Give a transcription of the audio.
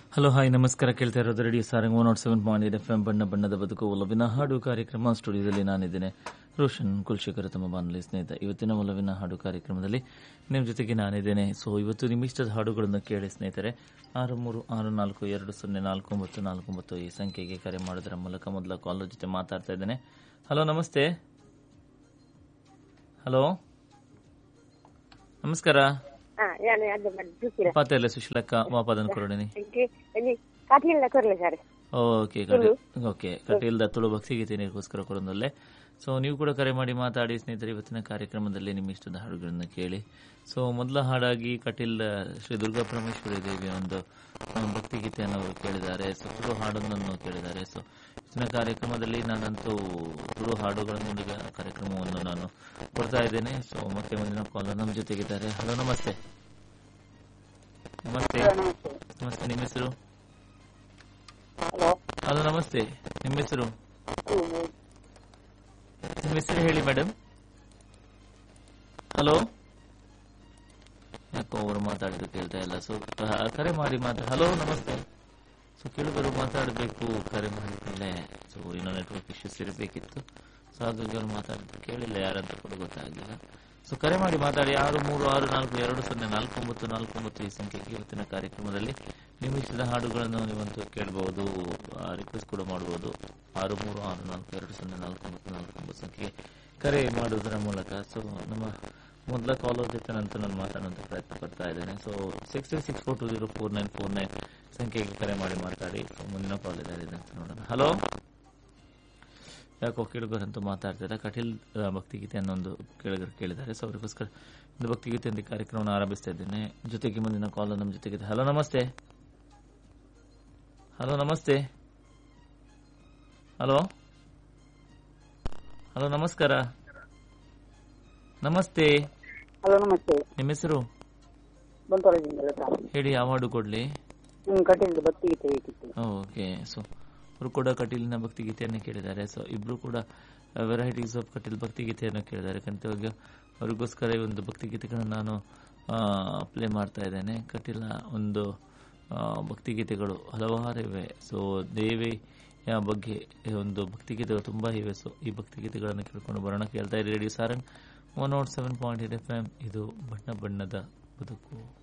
hello hi ನಮಸ್ಕಾರ ಕೇಳ್ತಾ ಇರೋದು radio Sarang one naught seven point F M ಬಣ್ಣ ಬಣ್ಣದ ಬದುಕು ಒಲವಿನ ಹಾಡು ಕಾರ್ಯಕ್ರಮ ಸ್ಟುಡಿಯೋದಲ್ಲಿ ನಾನಿದ್ದೇನೆ ರೋಷನ್ ಕುಲ್ಶೇಖರ್ ತಮ್ಮ ಬಾನುಲಿ ಸ್ನೇಹಿತ ಇವತ್ತಿನ ಒಲವಿನ ಹಾಡು ಕಾರ್ಯಕ್ರಮದಲ್ಲಿ ನಿಮ್ಮ ಜೊತೆಗೆ ನಾನಿದ್ದೇನೆ ಸೊ ಇವತ್ತು ನಿಮ್ಮ ಇಷ್ಟದ ಹಾಡುಗಳನ್ನು ಕೇಳಿ ಸ್ನೇಹಿತರೆ ಆರು ಮೂರು ಆರು ನಾಲ್ಕು ಎರಡು ಸೊನ್ನೆ ನಾಲ್ಕು ಒಂಬತ್ತು ನಾಲ್ಕು ಒಂಬತ್ತು ಈ ಸಂಖ್ಯೆಗೆ ಕರೆ ಮಾಡೋದರ ಮೂಲಕ ಮೊದಲ ಕಾಲರ್ ಜೊತೆ ಮಾತಾಡ್ತಾ ಇದ್ದೇನೆ ಹಲೋ ನಮಸ್ತೆ ಹಲೋ ನಮಸ್ಕಾರ ആ ഞാൻ അത് മനസ്സിലാക്കി ಪಾತೆಲ್ಲ ಸುಶೀಲಕ್ಕ ವಾಪದನ್ ಕೊರಡಿನಿ എനിക്ക് എനിക്ക് കഥയില്ല കുറല്ല സാറ് ಓಕೆ ಕಡೆ ಓಕೆ ಕಟೀಲ್ದ ತುಳು ಭಕ್ತಿಗೀತೆಗೋಸ್ಕರ ಕೊಡೊಂದಲ್ಲೇ ಸೊ ನೀವು ಕೂಡ ಕರೆ ಮಾಡಿ ಮಾತಾಡಿ ಸ್ನೇಹಿತರೆ ಇವತ್ತಿನ ಕಾರ್ಯಕ್ರಮದಲ್ಲಿ ನಿಮ್ಮ ಇಷ್ಟದ ಹಾಡುಗಳನ್ನು ಕೇಳಿ ಸೊ ಮೊದಲ ಹಾಡಾಗಿ ಕಟೀಲ್ ಶ್ರೀ ದುರ್ಗಾ ಪರಮೇಶ್ವರಿ ದೇವಿಯ ಒಂದು ಆ, ಭಕ್ತಿಗೀತೆಯನ್ನು ಅವರು ಕೇಳಿದ್ದಾರೆ ಸೊ ತುಳು ಹಾಡೊಂದನ್ನು ಕೇಳಿದ್ದಾರೆ ಸೊ ಇವತ್ತಿನ ಕಾರ್ಯಕ್ರಮದಲ್ಲಿ ನಾನಂತೂ ತುಳು ಹಾಡುಗಳನ್ನೊಂದಿಗೆ ಕಾರ್ಯಕ್ರಮವನ್ನು ನಾನು ಕೊಡ್ತಾ ಇದ್ದೇನೆ ಸೊ ಮತ್ತೆ ಮುಂದಿನ ಕಾಲ್ ನಮ್ಮ ಜೊತೆಗಿದ್ದಾರೆ ಹಲೋ ನಮಸ್ತೆ ನಮಸ್ತೆ ನಮಸ್ತೆ ನಿಮ್ಮ ಹೆಸರು ഹലോ ಹಲೋ ನಮಸ್ತೆ ನಿಮ್ಮ ಹೆಸರು ನಿಮ್ಮ ಹೆಸರು ಹೇಳಿ ಮೇಡಮ್ ಹಲೋ ಯಾಕೋ ಅವರು ಮಾತಾಡಿದ್ರು ಕೇಳ್ತಾ ಇಲ್ಲ ಸೊ ಕರೆ ಮಾಡಿ ಮಾತಾಡ ಹಲೋ ನಮಸ್ತೆ ಸೊ ಕೇಳಿದರು ಮಾತಾಡಬೇಕು ಕರೆ ಮಾಡಿದ್ಮೇಲೆ ಸೊ ಇನ್ನೂ ನೆಟ್ವರ್ಕ್ ಇಶ್ಯೂಸ್ ಇರಬೇಕಿತ್ತು ಸೊ ಹಾಗಾಗಿ ಅವ್ರು ಮಾತಾಡಿದ್ರು ಕೇಳಿಲ್ಲ ಯಾರಂತ ಕೂಡ ಗೊತ್ತಾಗಲಿಲ್ಲ ಸೊ ಕರೆ ಮಾಡಿ ಮಾತಾಡಿ ಆರು ಮೂರು ಆರು ನಾಲ್ಕು ಎರಡು ಸೊನ್ನೆ ನಾಲ್ಕು ಒಂಬತ್ತು ನಾಲ್ಕು ಒಂಬತ್ತು ಈ ಸಂಖ್ಯೆಗೆ ಇವತ್ತಿನ ಕಾರ್ಯಕ್ರಮದಲ್ಲಿ ನಿಮ್ಮ ಇಷ್ಟದ ಹಾಡುಗಳನ್ನು ನೀವಂತೂ ಕೇಳಬಹುದು ರಿಕ್ವೆಸ್ಟ್ ಕೂಡ ಮಾಡಬಹುದು ಆರು ಮೂರು ಆರು ನಾಲ್ಕು ಎರಡು ಸೊನ್ನೆ ನಾಲ್ಕು ಒಂಬತ್ತು ನಾಲ್ಕು ಒಂಬತ್ತು ಸಂಖ್ಯೆಗೆ ಕರೆ ಮಾಡುವುದರ ಮೂಲಕ ಸೊ ನಮ್ಮ ಮೊದಲ ಕಾಲರ್ ಜೊತೆ ನಂತರ ನಾನು ಮಾತಾಡುವಂತ ಪ್ರಯತ್ನ ಪಡ್ತಾ ಇದ್ದೇನೆ so six three six four two zero four nine four nine ಸಂಖ್ಯೆಗೆ ಕರೆ ಮಾಡಿ ಮಾತಾಡಿ ಸೊ ಮುಂದಿನ ಕಾಲ್ ಇದ್ದಾರೆ ಅಂತ ನೋಡೋಣ ಹಲೋ ಯಾಕೋ ಕೇಳಿಗರಂತೂ ಮಾತಾಡ್ತಾರೆ ಕಟೀಲ್ ಆ, ಭಕ್ತಿಗೀತೆ ಅನ್ನೋ ಒಂದು ಕೇಳಿಗರು ಕೇಳಿದ್ದಾರೆ ಸೊ ಅವರಿಗೋಸ್ಕರ ಒಂದು ಭಕ್ತಿಗೀತೆ ಅಂತ ಕಾರ್ಯಕ್ರಮವನ್ನು ಆರಂಭಿಸ್ತಾ ಇದ್ದೇನೆ ಜೊತೆಗೆ ಮುಂದಿನ ಕಾಲ್ ನಮ್ಮ ಜೊತೆಗಿದೆ ಹಲೋ ನಮಸ್ತೆ ಹಲೋ ನಮಸ್ತೆ ಹಲೋ ಹಲೋ ನಮಸ್ಕಾರ ನಮಸ್ತೆ ಹಲೋ ನಮಸ್ತೆ ನಿಮ್ಮ ಹೆಸರು ಬಂತೊಳದಿಂದ ಸರ್ ಹೇಳಿ ಯಾವ ಹಾಡು ಕೊಡ್ಲಿ ನಿಮ್ ಕಟೀಲ್ದು ಭಕ್ತಿ ಗೀತೆ ಬೇಕಿತ್ತು ಓಕೆ ಸೊ ಅವರು ಕೂಡ ಕಟೀಲಿನ ಭಕ್ತಿಗೀತೆಯನ್ನು ಕೇಳಿದ್ದಾರೆ ಸೊ ಇಬ್ರು ಕೂಡ ವೆರೈಟೀಸ್ ಆಫ್ ಕಟೀಲ್ ಭಕ್ತಿಗೀತೆಯನ್ನು ಕೇಳಿದ್ದಾರೆ ಕಂತವಾಗಿ ಅವರಿಗೋಸ್ಕರ ಈ ಒಂದು ಭಕ್ತಿಗೀತೆಗಳನ್ನು ನಾನು ಪ್ಲೇ ಮಾಡ್ತಾ ಇದ್ದೇನೆ ಕಟೀಲ ಒಂದು ಆ, ಭಕ್ತಿಗೀತೆಗಳು ಹಲವಾರು ಇವೆ ಸೊ ದೇವಿಯ ಬಗ್ಗೆ ಒಂದು ಭಕ್ತಿಗೀತೆಗಳು ತುಂಬಾ ಇವೆ ಸೊ ಈ ಭಕ್ತಿಗೀತೆಗಳನ್ನು ಕೇಳ್ಕೊಂಡು ಬರೋಣ ಕೇಳ್ತಾ ಇರಿ radio Sarang one naught seven point eight F M ಇದು ಬಣ್ಣ ಬಣ್ಣದ ಬದುಕು